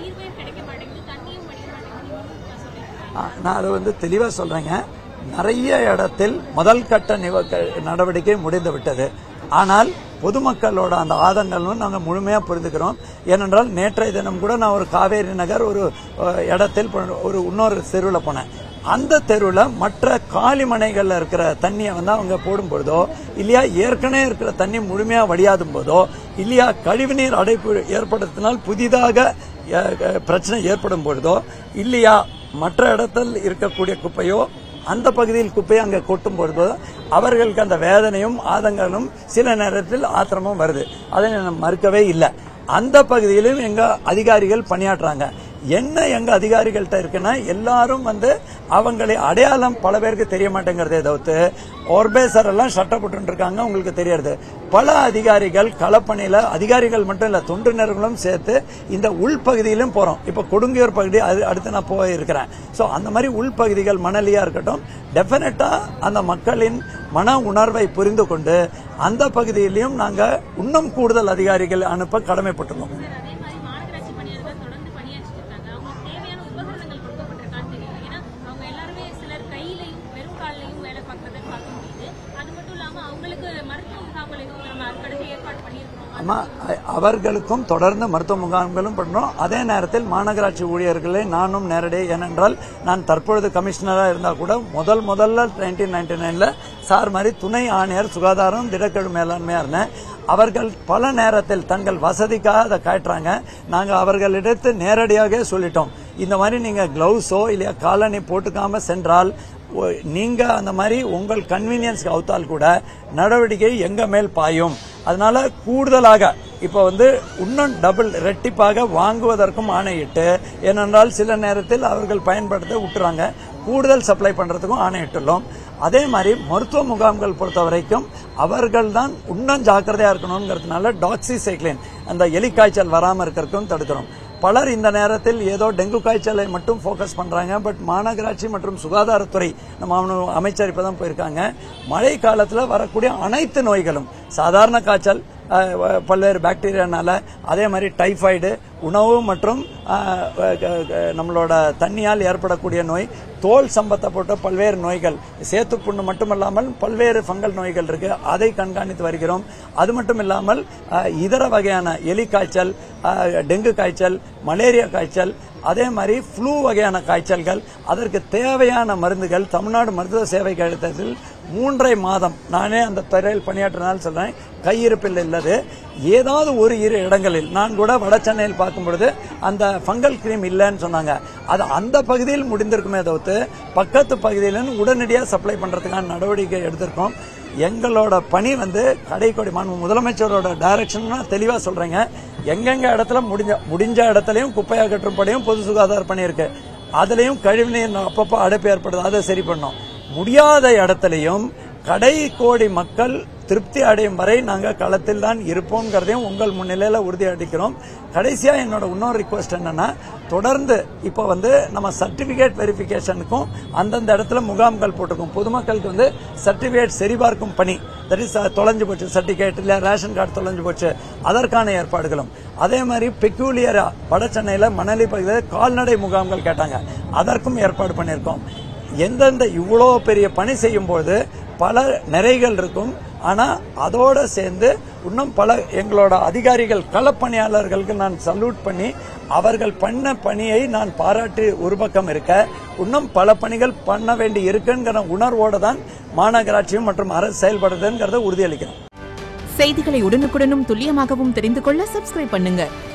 தீர்வே கிடைக்க மாட்டேங்குது தண்ணியும் படிக்க மாட்டேங்குது சொல்லியிருக்காங்க ஆ, நான் அதை வந்து தெளிவாக சொல்றேங்க நிறைய இடத்தில் முதல் கட்ட நிவ- க- நடவடிக்கை முடிந்து விட்டது ஆனால் பொதுமக்களோட அந்த ஆதங்கங்களும் நாங்கள் முழுமையாக புரிந்துக்கிறோம் ஏனென்றால் நேற்றைய தினம் கூட நான் ஒரு காவேரி நகர் ஒரு அஹ், இடத்தில் போ- ஒரு இன்னொரு தெருவில் போனேன் அந்த தெருவில் மற்ற காலிமனைகளில் இருக்கிற தண்ணியை வந்து அவங்க போடும் பொழுதோ இல்லையா ஏற்கனவே இருக்கிற தண்ணி முழுமையாக வடியாதும் போதோ இல்லையா கழிவுநீர் அடைப்பு ஏற்படுத்தினால் புதிதாக அஹ், அஹ், பிரச்சனை ஏற்படும் பொழுதோ இல்லையா மற்ற இடத்தில் இருக்கக்கூடிய குப்பையோ அந்த பகுதியில் குப்பையை அங்கே கொட்டும் பொழுதோ அவர்களுக்கு அந்த வேதனையும் ஆதங்கங்களும் சில நேரத்தில் ஆத்திரமும் வருது அதை நான் மறுக்கவே இல்லை அந்த பகுதியிலும் எங்க அதிகாரிகள் பணியாற்றுறாங்க என்ன எங்க அதிகாரிகள்ட்ட இருக்குன்னா எல்லாரும் வந்து அவங்களை அடையாளம் பல பேருக்கு தெரிய மாட்டேங்கிறதே தவிர்த்து ஆர்பேசர் எல்லாம் சட்டப்பட்டு இருக்காங்க உங்களுக்கு தெரியாது பல அதிகாரிகள் களப்பணியில அதிகாரிகள் மட்டும் இல்ல தொண்டினர்களும் சேர்த்து இந்த உள்பகுதியிலும் போறோம் இப்ப கொடுங்கியூர் பகுதி அது அடுத்து நான் போய் இருக்கிறேன் சோ அந்த மாதிரி உள்பகுதிகள் மணலியா இருக்கட்டும் டெபினட்டா அந்த மக்களின் மன உணர்வை புரிந்து கொண்டு அந்த பகுதியிலையும் நாங்க இன்னும் கூடுதல் அதிகாரிகள் அனுப்ப கடமைப்பட்டுள்ளோம் சார் அதே மாதிரி மாநகராட்சி பணியாளர்கள் தொடர்ந்து பணியாற்றிட்டு இருக்காங்க அவங்களுக்கு தேவையான உபகரணங்கள் கொடுக்கப்பட்டிருக்கான்னு தெரியல ஏன்னா அவங்க எல்லாருமே சிலர் கையிலையும் வெறும் கால்லையும் வேலை பார்க்கறதை பார்க்க முடியுது அது மட்டும் இல்லாம அவங்களுக்கு மருத்துவ முகாம்கள் எதுவும் நம்ம அதுக்கடுத்து ஏற்பாடு பண்ணியிருக்கோம் ஆமா அ- அவர்களுக்கும் தொடர்ந்து மருத்துவ முகாம்களும் பண்றோம் அதே நேரத்தில் மாநகராட்சி ஊழியர்களை நானும் நேரடி ஏனென்றால் நான் தற்பொழுது கமிஷனரா இருந்தா கூட முதல் முதல்ல நைன்டீன் நைன்டி நைன்ல சார் மாதிரி துணை ஆணையர் சுகாதாரம் திடக்கழு மேலாண்மையா இருந்தேன் அவர்கள் பல நேரத்தில் தங்கள் வசதிக்காக அதை காட்டுறாங்க நாங்க அவர்களிடத்து நேரடியாக சொல்லிட்டோம் இந்த மாதிரி நீங்க கிளவுஸோ இல்லையா காலணி போட்டுக்காம சென்றால் ஒ- நீங்க அந்த மாதிரி உங்கள் கன்வீனியன்ஸ்க்கு அவுத்தால் கூட நடவடிக்கை எங்க மேல் பாயும் அதனால கூடுதலாக இப்ப வந்து இன்னும் டபுள் ரெட்டிப்பாக வாங்குவதற்கும் ஆணையிட்டு ஏனென்றால் சில நேரத்தில் அவர்கள் பயன்படுத்த விட்டுறாங்க கூடுதல் சப்ளை பண்றதுக்கும் ஆணையிட்டுள்ளோம் அதே மாதிரி மருத்துவ முகாம்கள் பொறுத்த வரைக்கும் அவர்கள் தான் இன்னும் ஜாக்கிரதையா இருக்கணுங்கிறதுனால டாக்ஸி சைக்ளின் அந்த எலி காய்ச்சல் வராம இருக்கிறதுக்கும் தடுக்கிறோம் பலர் இந்த நேரத்தில் ஏதோ டெங்கு காய்ச்சலை மட்டும் ஃபோக்கஸ் பண்றாங்க பட் மாநகராட்சி மற்றும் சுகாதாரத்துறை நம்ம அவனு- அமைச்சர் இப்பதான் போயிருக்காங்க மழை காலத்துல வரக்கூடிய அனைத்து நோய்களும் சாதாரண காய்ச்சல் அஹ், வ- பல்வேறு பாக்டீரியானால அதே மாதிரி டைஃபாய்டு உணவு மற்றும் அஹ், அஹ், அஹ், நம்மளோட தண்ணியால் ஏற்படக்கூடிய நோய் தோல் சம்பந்தப்பட்ட பல்வேறு நோய்கள் சேத்து புண்ணு மட்டுமல்லாமல் பல்வேறு ஃபங்கல் நோய்கள் இருக்கு அதை கண்காணித்து வருகிறோம் அது மட்டும் இல்லாமல் அஹ், இதர வகையான எலி காய்ச்சல் அஹ், டெங்கு காய்ச்சல் மலேரியா காய்ச்சல் அதே மாதிரி ஃப்ளூ வகையான காய்ச்சல்கள் அதற்கு தேவையான மருந்துகள் தமிழ்நாடு மருத்துவ சேவை கழகத்தில் மூன்றரை மாதம் நானே அந்த துறையில் பணியாற்றினால் சொல்றேன் கையிருப்பில் இல்லது ஏதாவது ஒரு இரு இடங்களில் நான் கூட வட சென்னையில் பார்க்கும் பொழுது அந்த ஃபங்கல் கிரீம் இல்லைன்னு சொன்னாங்க அது அந்த பகுதியில் முடிந்திருக்குமே தவிர்த்து பக்கத்து பகுதியிலும் உடனடியாக சப்ளை பண்றதுக்கான நடவடிக்கை எடுத்திருக்கோம் எங்களோட பணி வந்து கடைக்கோடி மாண்பு முதலமைச்சரோட டைரக்ஷன் தெளிவா சொல்றேங்க எங்கெங்க இடத்துல முடிஞ்ச முடிஞ்ச இடத்துலயும் குப்பை அகற்றும் பணியும் பொது சுகாதார பணி இருக்கு அதுலயும் கழிவுநீர் அப்பப்போ அடைப்பு ஏற்படுது அதை சரி பண்ணோம் முடியாத இடத்துலயும் கடை கோடி மக்கள் திருப்தி அடையும் வரை நாங்க களத்தில் தான் இருப்போம்ங்கிறதையும் உங்கள் முன்னிலையில உறுதி அளிக்கிறோம் கடைசியா என்னோட இன்னொரு ரிக்வஸ்ட் என்னன்னா தொடர்ந்து இப்போ வந்து நம்ம சர்டிபிகேட் வெரிஃபிகேஷனுக்கும் அந்தந்த இடத்துல முகாம்கள் போட்டிருக்கோம் பொதுமக்களுக்கு வந்து சர்டிபிகேட் சரிபார்க்கும் பணி தட் இஸ் தொலைஞ்சு போச்சு சர்டிபிகேட் இல்ல ரேஷன் கார்டு தொலைஞ்சு போச்சு அதற்கான ஏற்பாடுகளும் அதே மாதிரி பெக்யூலியரா வட சென்னையில மணலி பகுதியில் கால்நடை முகாம்கள் கேட்டாங்க அதற்கும் ஏற்பாடு பண்ணியிருக்கோம் எந்தெந்த இவ்வளோ பெரிய பணி செய்யும்போது பல நிறைகள் இருக்கும் ஆனா அதோட சேர்ந்து இன்னும் பல எங்களோட அதிகாரிகள் களப்பணியாளர்களுக்கு நான் சல்யூட் பண்ணி அவர்கள் பண்ண பணியை நான் பாராட்டி ஒரு பக்கம் இருக்க இன்னும் பல பணிகள் பண்ண வேண்டி இருக்குங்கிற உணர்வோட தான் மாநகராட்சியும் மற்றும் அரசு செயல்படுதுங்கிறத உறுதியளிக்கிறோம் செய்திகளை உடனுக்குடனும் துல்லியமாகவும் தெரிந்து கொள்ள சப்ஸ்கிரைப் பண்ணுங்க